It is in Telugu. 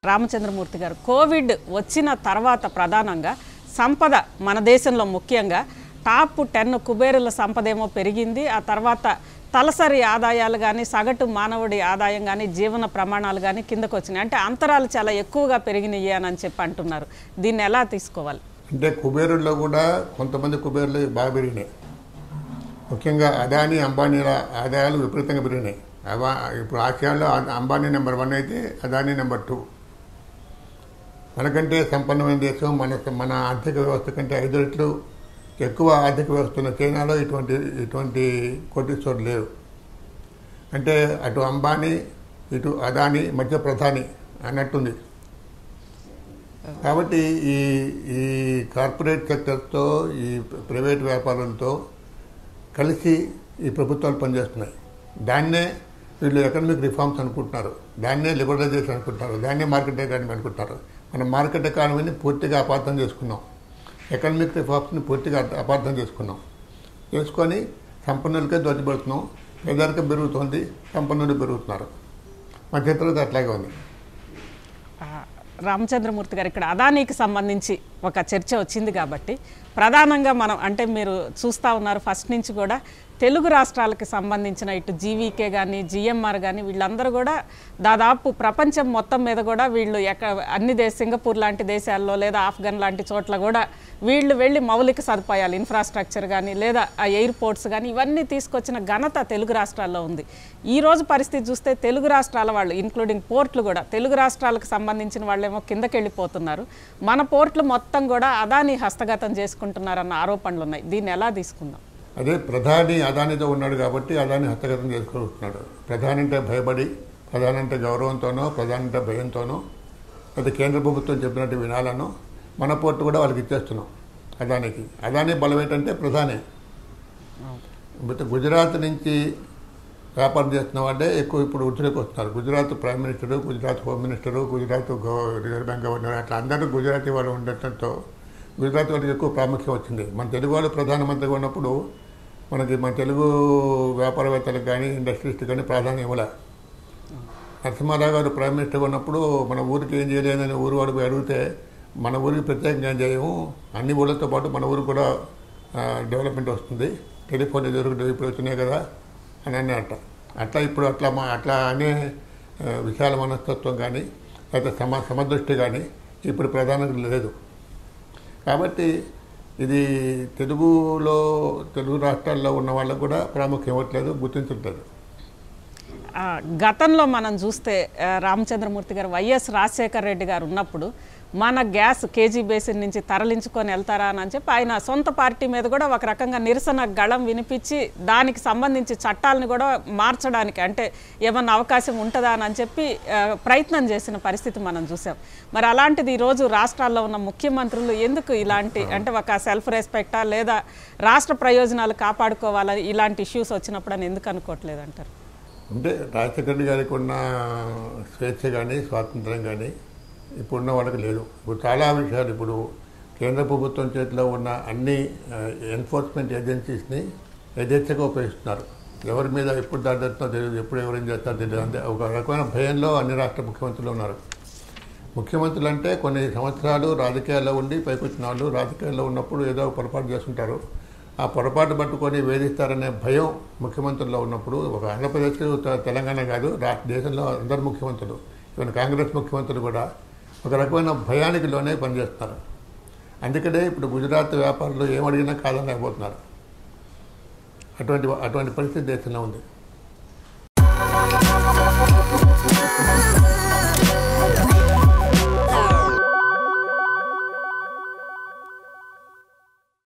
రామచంద్రమూర్తి గారు కోవిడ్ వచ్చిన తర్వాత ప్రధానంగా సంపద మన దేశంలో ముఖ్యంగా టాప్ టెన్ కుబేరుల సంపద ఏమో పెరిగింది ఆ తర్వాత తలసరి ఆదాయాలు కానీ సగటు మానవుడి ఆదాయం కానీ జీవన ప్రమాణాలు కానీ కిందకు వచ్చినాయి అంటే అంతరాలు చాలా ఎక్కువగా పెరిగినాయి అని చెప్పి అంటున్నారు దీన్ని ఎలా తీసుకోవాలి అంటే కుబేరుల్లో కూడా కొంతమంది కుబేరులు బాగా పెరిగినాయి ముఖ్యంగా అదానీ అంబానీల ఆదాయాలు విపరీతంగా పెరిగినాయి అవా ఇప్పుడు ఆసియాలో అ- అంబానీ నెంబర్ వన్ అయితే అదానీ నెంబర్ టూ మనకంటే సంపన్నమైన దేశం మన మన ఆర్థిక వ్యవస్థ కంటే ఐదు రెట్లు ఎక్కువ ఆర్థిక వ్యవస్థ ఉన్న చైనాలో ఇటువంటి ఇటువంటి కోటీశ్వరులు లేరు అంటే అటు అంబానీ ఇటు అదానీ మధ్య ప్రధాని అన్నట్టుంది కాబట్టి ఈ ఈ కార్పొరేట్ సెక్టర్తో ఈ ప్రైవేట్ వ్యాపారులతో కలిసి ఈ ప్రభుత్వాలు పనిచేస్తున్నాయి దాన్నే వీళ్ళు ఎకనామిక్ రిఫార్మ్స్ అనుకుంటున్నారు దాన్నే లిబరలైజేషన్ అనుకుంటున్నారు దాన్నే మార్కెట్ ఎకానమీ అనుకుంటున్నారు మనం మార్కెట్ ఎకానమీని పూర్తిగా అపార్థం చేసుకున్నాం ఎకనామిక్ రిఫార్మ్స్ని పూర్తిగా అపార్థం చేసుకున్నాం చేసుకొని సంపన్నులకే దోచిపెడుతున్నాం పేదరికం పెరుగుతోంది సంపన్నులు పెరుగుతున్నారు మన చిత్రం అట్లాగే ఉంది ఆ, రామచంద్రమూర్తి గారు ఇక్కడ అదానీకి సంబంధించి ఒక చర్చ వచ్చింది కాబట్టి ప్రధానంగా మనం అంటే మీరు చూస్తూ ఉన్నారు ఫస్ట్ నుంచి కూడా తెలుగు రాష్ట్రాలకు సంబంధించిన ఇటు జీవీకే కానీ జిఎంఆర్ కానీ వీళ్ళందరూ కూడా దాదాపు ప్రపంచం మొత్తం మీద కూడా వీళ్ళు ఎక్క అన్ని దేశ సింగపూర్ లాంటి దేశాల్లో లేదా ఆఫ్ఘన్ లాంటి చోట్ల కూడా వీళ్ళు వెళ్ళి మౌలిక సదుపాయాలు ఇన్ఫ్రాస్ట్రక్చర్ కానీ లేదా ఆ ఎయిర్పోర్ట్స్ కానీ ఇవన్నీ తీసుకొచ్చిన ఘనత తెలుగు రాష్ట్రాల్లో ఉంది ఈ రోజు పరిస్థితి చూస్తే తెలుగు రాష్ట్రాల వాళ్ళు ఇంక్లూడింగ్ పోర్ట్లు కూడా తెలుగు రాష్ట్రాలకు సంబంధించిన వాళ్ళేమో కిందకి వెళ్ళిపోతున్నారు మన పోర్ట్లు మొత్తం కూడా అదాని హస్తగతం చేసుకుంటున్నారన్న ఆరోపణలు ఉన్నాయి దీన్ని ఎలా తీసుకుందాం అదే ప్రధాని అదానితో ఉన్నాడు కాబట్టి అదాని హస్తగతం చేసుకుంటున్నాడు ప్రధాని అంటే భయపడి ప్రధాని అంటే గౌరవంతోనో ప్రధాని అంటే భయంతోనో అది కేంద్ర ప్రభుత్వం చెప్పినట్టు వినాలనో మన పోర్టు కూడా వాళ్ళకి ఇచ్చేస్తున్నాం అదానికి అదాని బలం ఏంటంటే ప్రధానే ఇప్పుడు గుజరాత్ నుంచి వ్యాపారం చేస్తున్న వాళ్ళే ఎక్కువ ఇప్పుడు వృద్ధిలోకి వస్తున్నారు Gujarat prime minister Gujarat home minister Gujarat గవ- రిజర్వ్ బ్యాంక్ గవర్నర్ అట్లా అందరూ గుజరాతీ వాళ్ళు ఉండటంతో గుజరాత్ వాళ్ళకి ఎక్కువ ప్రాముఖ్యం వచ్చింది మన తెలుగు వాళ్ళు ప్రధానమంత్రిగా ఉన్నప్పుడు మనకి మన తెలుగు వ్యాపారవేత్తలకు కానీ ఇండస్ట్రీస్ట్ కానీ ప్రాధాన్యం ఇవ్వలే నరసింహారావు గారు ప్రైమ్ మినిస్టర్ ఉన్నప్పుడు మన ఊరికి ఏం చేయలేదని ఊరు వాడికి అడిగితే మన ఊరికి ప్రత్యేకంగా ఏం చేయము అన్ని ఊళ్ళతో పాటు మన ఊరికి కూడా ఆ, డెవలప్మెంట్ వస్తుంది టెలిఫోన్ ఎదురు ఇప్పుడు వచ్చినాయి కదా అని అన్నట్ట అట్లా ఇప్పుడు అట్లా మా అట్లా అనే ఆ, విశాల మనస్తత్వం కానీ లేకపోతే సమ సమదృష్టి కానీ ఇప్పుడు ప్రధానంగా లేదు కాబట్టి ఇది తెలుగులో తెలుగు రాష్ట్రాల్లో ఉన్న వాళ్ళకు కూడా ప్రాముఖ్యం ఇవ్వట్లేదు గుర్తించట్లేదు ఆ, గతంలో మనం చూస్తే ఆ, రామచంద్రమూర్తి గారు వైఎస్ రాజశేఖర రెడ్డి గారు ఉన్నప్పుడు మన గ్యాస్ కేజీ బేసిన్ నుంచి తరలించుకొని వెళ్తారా అని చెప్పి ఆయన సొంత పార్టీ మీద కూడా ఒక రకంగా నిరసన గళం వినిపించి దానికి సంబంధించి చట్టాలను కూడా మార్చడానికి అంటే ఏమన్నా అవకాశం ఉంటుందా అని చెప్పి ఆ, ప్రయత్నం చేసిన పరిస్థితి మనం చూసాం మరి అలాంటిది ఈరోజు రాష్ట్రాల్లో ఉన్న ముఖ్యమంత్రులు ఎందుకు ఇలాంటి అంటే ఒక సెల్ఫ్ రెస్పెక్టా లేదా రాష్ట్ర ప్రయోజనాలు కాపాడుకోవాలని ఇలాంటి ఇష్యూస్ వచ్చినప్పుడు అని ఎందుకు అనుకోవట్లేదు అంటారు అంటే రాజశేఖర రెడ్డి గారికి ఉన్న స్వేచ్ఛ కానీ స్వాతంత్రం కానీ ఇప్పుడున్న వాళ్ళకి లేదు ఇప్పుడు చాలా విషయాలు ఇప్పుడు కేంద్ర ప్రభుత్వం చేతిలో ఉన్న అన్ని ఎన్ఫోర్స్మెంట్ ఏజెన్సీస్ని యథేచ్ఛగా ఉపయోగిస్తున్నారు ఎవరి మీద ఎప్పుడు దాడి జరుగుతుందో తెలియదు ఎప్పుడు ఎవరేం చేస్తారో తెలియదు అంతే ఒక రకమైన భయంలో అన్ని రాష్ట్ర ముఖ్యమంత్రులు ఉన్నారు ముఖ్యమంత్రులు అంటే కొన్ని సంవత్సరాలు రాజకీయాల్లో ఉండి పైకొచ్చిన వాళ్ళు రాజకీయాల్లో ఉన్నప్పుడు ఏదో ఒక పొరపాటు చేస్తుంటారు ఆ పొరపాటు పట్టుకొని వేధిస్తారనే భయం ముఖ్యమంత్రుల్లో ఉన్నప్పుడు ఒక ఆంధ్రప్రదేశ్ తె- తెలంగాణ కాదు రాష్ట్ర దేశంలో అందరు ముఖ్యమంత్రులు ఈవెన్ కాంగ్రెస్ ముఖ్యమంత్రులు కూడా ఒక రకమైన భయానికి లోనే పనిచేస్తున్నారు అందుకనే ఇప్పుడు గుజరాత్ వ్యాపారులు ఏమడిగినా కాదనలేకపోతున్నారు అటువంటి అటువంటి పరిస్థితి దేశంలో ఉంది